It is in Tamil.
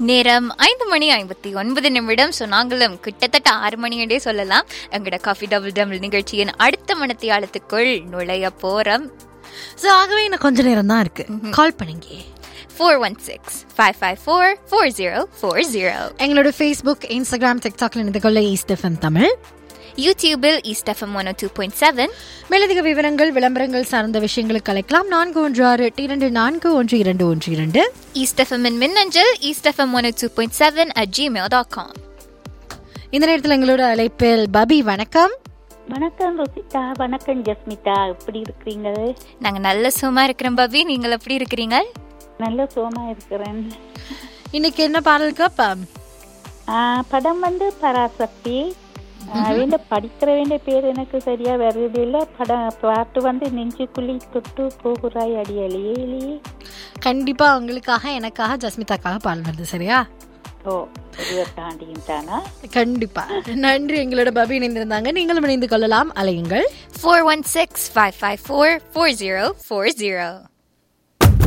நேரம் ஐந்து மணி ஐம்பத்தி ஒன்பது நிமிடம் ஸோ நாங்களும் கிட்டத்தட்ட ஆறு மணியோடே சொல்லலாம் எங்களோட காஃபி டபுள் டபுள் நிகழ்ச்சியின் அடுத்த மணத்தியாலத்துக்குள் நுழைய போறோம் ஸோ ஆகவே இன்னும் கொஞ்ச நேரம் தான் இருக்கு கால் பண்ணுங்க four one six five five four four zero four zero எங்களோட ஃபேஸ்புக் இன்ஸ்டாகிராம் டிக்டாக்ல இணைந்து கொள்ள ஈஸ்ட் எஃப்எம் தமிழ் யூடியூபில் East FM one two point seven மேலதிக விவரங்கள் விளம்பரங்கள் சார்ந்த விஷயங்களுக்கு அழைக்கலாம் நான்கு ஒன்று ஆறு எட்டு இரண்டு நான்கு ஒன்று இரண்டு ஒன்று இரண்டு ஈஸ்ட் எஃப்எம்மின் மின்னஞ்சல் East FM one two point seven at Gmail dot com இந்த நேரத்தில் எங்களோட அழைப்பில் பபி வணக்கம் வணக்கம் ருசிதா வணக்கம் ஜஸ்மிதா எப்படி இருக்கிறீங்க நாங்கள் நல்ல சும்மா இருக்கிறோம் பவி நீங்கள் எப்படி இருக்கிறீங்க நல்ல சுகமா இருக்கிறேன் இன்னைக்கு என்ன பாடல் கேப்பா ஆ, படம் வந்து பராசக்தி ஆ, வேண்ட படிக்கிற வேண்டிய பேர் எனக்கு சரியா வருது இல்ல படம் பாட்டு வந்து நெஞ்சுக்குழி தொட்டு போகுறாய் அடியலியே கண்டிப்பா உங்களுக்காக எனக்காக ஜஸ்மிதாக்காக பாடல் வருது சரியா ஓ ஒருவர் தாண்டியும் தானா கண்டிப்பா நன்றி எங்களோட பபி இணைந்திருந்தாங்க நீங்களும் இணைந்து கொள்ளலாம் அலையுங்கள் four one six five five four four zero four zero